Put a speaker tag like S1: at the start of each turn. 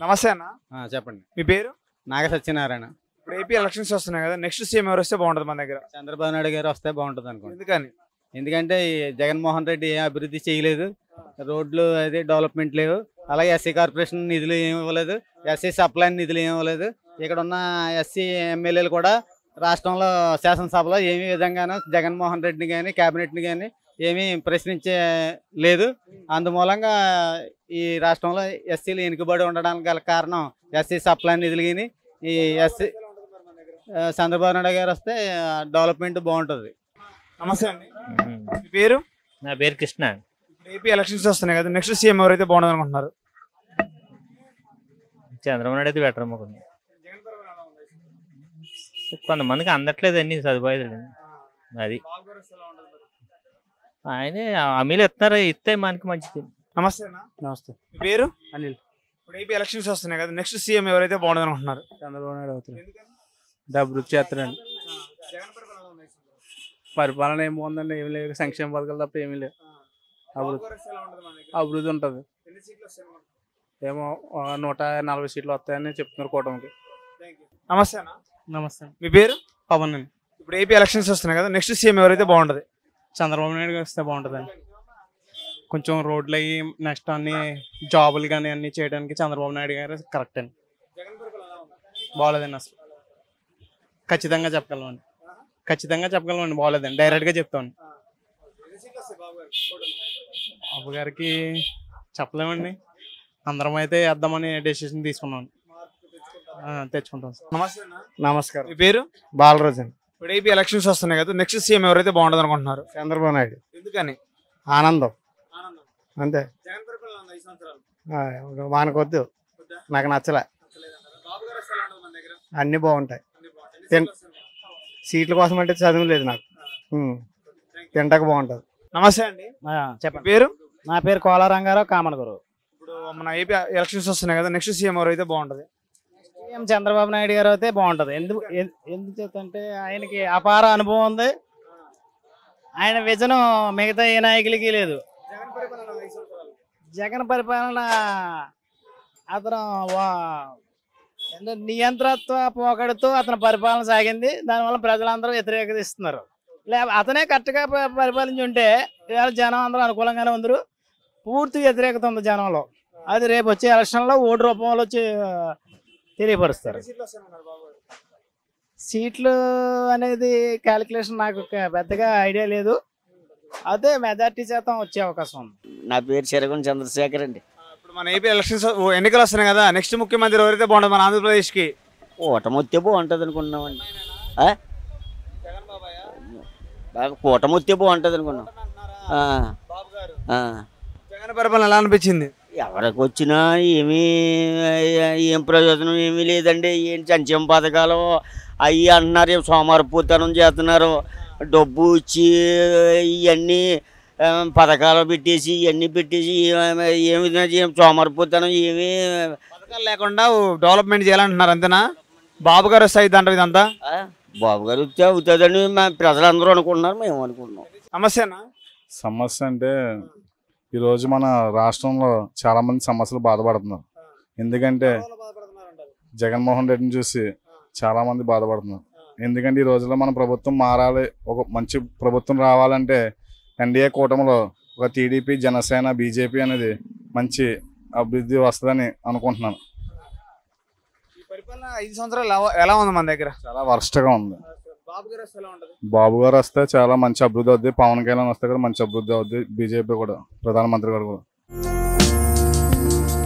S1: నమస్తే అన్న
S2: ఆ, చెప్పండి
S1: మీ పేరు
S2: నాగ సత్యనారాయణ
S1: ఇప్పుడు ఏపీ ఎలక్షన్స్ వస్తున్నాయి కదా నెక్స్ట్ సీఎం ఎవరు వస్తే బాగుంటుంది మన దగ్గర
S2: చంద్రబాబు నాయుడు గారు వస్తే బాగుంటుంది అనుకోండి
S1: ఎందుకని
S2: ఎందుకంటే ఈ జగన్మోహన్ రెడ్డి ఏం అభివృద్ధి చేయలేదు రోడ్లు అది డెవలప్మెంట్ లేవు అలాగే ఎస్సీ కార్పొరేషన్ నిధులు ఏమి ఇవ్వలేదు ఎస్సీ సప్లై నిధులు ఏమి ఇవ్వలేదు ఇక్కడ ఉన్న ఎస్సీ ఎమ్మెల్యేలు కూడా రాష్ట్రంలో శాసనసభలో ఏమి విధంగానూ జగన్మోహన్ రెడ్డిని కానీ క్యాబినెట్ని కానీ ఏమీ ప్రశ్నించే లేదు అందుమూలంగా ఈ రాష్ట్రంలో ఎస్సీలు వెనుకబడి ఉండడానికి గల కారణం ఎస్సీ సప్లై నిధులు కానీ ఈ ఎస్సీ ఆ, చంద్రబాబు నాయుడు గారు వస్తే డెవలప్మెంట్ బాగుంటుంది
S1: నమస్తే అండి మీ పేరు
S3: నా పేరు కృష్ణ
S1: ఇప్పుడు ఏపీ ఎలక్షన్స్ వస్తున్నాయి కదా నెక్స్ట్ సీఎం ఎవరైతే బాగుంటుంది అనుకుంటున్నారు
S3: చంద్రబాబు నాయుడు అయితే బెటర్ అమ్ముకుంది కొంతమందికి అందట్లేదు అన్ని సదుపాయాలు అది ఆయనే హామీలు ఇస్తున్నారు ఇస్తే మనకి మంచిది
S1: నమస్తే అన్న
S2: నమస్తే
S1: మీ పేరు
S2: అనిల్
S1: ఇప్పుడు ఏపీ ఎలక్షన్స్ వస్తున్నాయి కదా నెక్స్ట్ సీఎం ఎవరైతే బాగుంటుంది అనుకుంటున్నారు
S2: చంద్రబాబు నాయుడు అవుతుంది
S1: ఎందుకని?
S2: డబ్బులు చేస్తారండి
S1: జగన్ పరిపాలన ఎలా ఉంది?
S2: పరిపాలన ఏమి ఉందండి ఏమి లేదు సంక్షేమ పథకాలు తప్ప ఏమీ లేవు అభివృద్ధి
S1: బాబు గారు వస్తే ఎలా ఉంటుంది మన దగ్గర?
S2: అభివృద్ధి ఉంటుంది
S1: ఎన్ని సీట్లు వస్తాయి అనుకుంటున్నారు?
S2: ఏమో ఆ, నూట నలభై సీట్లు వస్తాయని చెప్తున్నారు కూటమికి
S1: Thank you. నమస్తే అన్న
S2: నమస్తే
S1: మీ పేరు
S2: పవన్ అండి
S1: ఇప్పుడు ఏపీ ఎలక్షన్స్ వస్తున్నాయి కదా నెక్స్ట్ సీఎం ఎవరైతే బాగుంటుంది
S2: చంద్రబాబు నాయుడు గారు వస్తే బాగుంటుందండి కొంచెం రోడ్లు అయ్యి నెక్స్ట్ అన్ని జాబులు కానీ అన్ని చేయడానికి చంద్రబాబు నాయుడు గారు కరెక్ట్ అండి
S1: జగన్ పరిపాలన ఎలా ఉంది?
S2: బాగోలేదండి అసలు ఖచ్చితంగా చెప్పగలమండి ఖచ్చితంగా చెప్పగలమండి బాగోలేదండి డైరెక్ట్గా చెప్తామండి
S1: ఎన్ని సీట్లు వస్తాయి బాబు గారు? కూటమి.
S2: బాబు గారికి చెప్పలేమండి అందరం అయితే వేద్దామని డెసిషన్ తీసుకున్నాం ఆ, తెచ్చుకుంటాం సార్
S1: నమస్తే అన్న
S2: నమస్కారం
S1: మీ పేరు
S2: బాలరాజు అండి
S1: ఇప్పుడు ఏపీ ఎలక్షన్స్ వస్తున్నాయి కదా నెక్స్ట్ సీఎం ఎవరైతే బాగుంటుంది అనుకుంటున్నారు
S2: చంద్రబాబు నాయుడు
S1: ఎందుకని
S2: ఆనందం
S1: ఆనందం
S2: అంతే
S1: జగన్ పరిపాలన ఉంది ఐదు సంవత్సరాలు
S2: మనకొద్దు
S1: వద్దా?
S2: నాకు నచ్చలే
S1: నచ్చలేదంటారా? బాబు గారు వస్తే ఎలా ఉంటుంది మన దగ్గర
S2: అన్ని బాగుంటాయి
S1: అన్ని బాగుంటాయి. ఎన్ని
S2: తిన్-
S1: సీట్లు వస్తాయి?
S2: సీట్ల కోసం అంటే చదువు లేదు నాకు ఉమ్. తింటాక బాగుంటుంది
S1: నమస్తే అండి మీ
S4: చెప్పండి
S1: పేరు
S4: నా పేరు కోలారంగారావు కామనగురు
S1: ఇప్పుడు మన ఏపీ ఎలక్షన్స్ వస్తున్నాయి కదా నెక్స్ట్ సీఎం ఎవరైతే బాగుంటుంది
S4: సీఎం చంద్రబాబు నాయుడు గారు అయితే బాగుంటది ఎందుకు ఎన్- ఎందుకు చేతంటే ఆయనకి అపార అనుభవం ఉంది ఆయన విజన్ మిగతా ఏ నాయకులకి లేదు
S1: జగన్ పరిపాలన ఉంది ఐదు సంవత్సరాలు
S4: జగన్ పరిపాలన అతను వా- ఏంటో నియంత్రత్వ పోకడుతూ అతని పరిపాలన సాగింది దానివల్ల ప్రజలందరూ వ్యతిరేకత ఇస్తున్నారు లే అతనే కరెక్ట్గా ప- పరిపాలించి ఉంటే ఇవాళ జనం అందరూ అనుకూలంగానే ఉందరు పూర్తి వ్యతిరేకత ఉంది జనంలో అది రేపు వచ్చే ఎలక్షన్లో ఓటు రూపంలో వచ్చి ఆ, తెలియపరుస్తారు
S1: ఎన్ని సీట్లు వస్తాయన్నారు బాబు గారు
S4: సీట్లు అనేది క్యాలిక్యులేషన్ నాకు ఒక పెద్దగా ఐడియా లేదు అదే మెజార్టీ శాతం వచ్చే అవకాశం ఉంది
S5: నా పేరు చెరగొని చంద్రశేఖర్ అండి
S1: ఆ, ఇప్పుడు మన ఏపీ ఎలక్షన్స్ ఓ ఎన్నికలు వస్తున్నాయి కదా నెక్స్ట్ ముఖ్యమంత్రి ఎవరైతే బాగుంటుంది మన ఆంధ్రప్రదేశ్కి
S5: కూటమొత్తే బాగుంటుంది అనుకున్నామండి ఆ?
S1: జగన్ బాబాయ్
S5: బాగా కూటమొత్తే బాగుంటుంది అనుకున్నాం ఆ,
S1: బాబు గారు
S5: ఆ.
S1: జగన్ పరిపాలన ఎలా అనిపించింది
S5: ఎవరికి వచ్చినా ఏమీ ఏం ప్రయోజనం ఏమీ లేదండి ఏం సంక్షేమ పథకాలు అవి అంటున్నారు ఏం సోమవారపూతనం చేస్తున్నారు డబ్బు ఇచ్చి ఇవన్నీ ఆ, పథకాలు పెట్టేసి ఇవన్నీ పెట్టేసి ఏమి ఏమి ఏం సోమవారపూతనం ఏమీ
S1: పథకాలు లేకుండా డెవలప్మెంట్ చేయాలంటున్నారు అంతేనా బాబు గారు వస్తే అయిద్ది అంటారు ఇదంతా
S5: ఆ, బాబు గారు వస్తే అవుతుందని మా ప్రజలందరూ అనుకుంటున్నారు మేము అనుకుంటున్నాం
S1: సమస్య అన్న
S6: సమస్య అంటే ఈరోజు మన రాష్ట్రంలో చాలా మంది సమస్యలు బాధపడుతున్నారు ఎందుకంటే జగన్మోహన్ రెడ్డిని చూసి చాలా మంది బాధపడుతున్నారు ఎందుకంటే ఈ రోజుల్లో మన ప్రభుత్వం మారాలి ఒక మంచి ప్రభుత్వం రావాలంటే ఎన్డీఏ కూటమిలో ఒక టీడీపీ జనసేన బీజేపీ అనేది మంచి అభివృద్ధి వస్తుందని అనుకుంటున్నాను
S1: ఈ పరిపాలన ఐదు సంవత్సరాలు ఎలా- ఎలా ఉంది మన దగ్గర
S6: చాలా వరస్ట్గా ఉంది
S1: బాబు గారు వస్తే ఎలా ఉంటుంది
S6: బాబు గారు వస్తే చాలా మంచి అభివృద్ధి అవుద్ది పవన్ కళ్యాణ్ వస్తే కూడా మంచి అభివృద్ధి అవుద్ది బీజేపీ కూడా ప్రధానమంత్రి గారు కూడా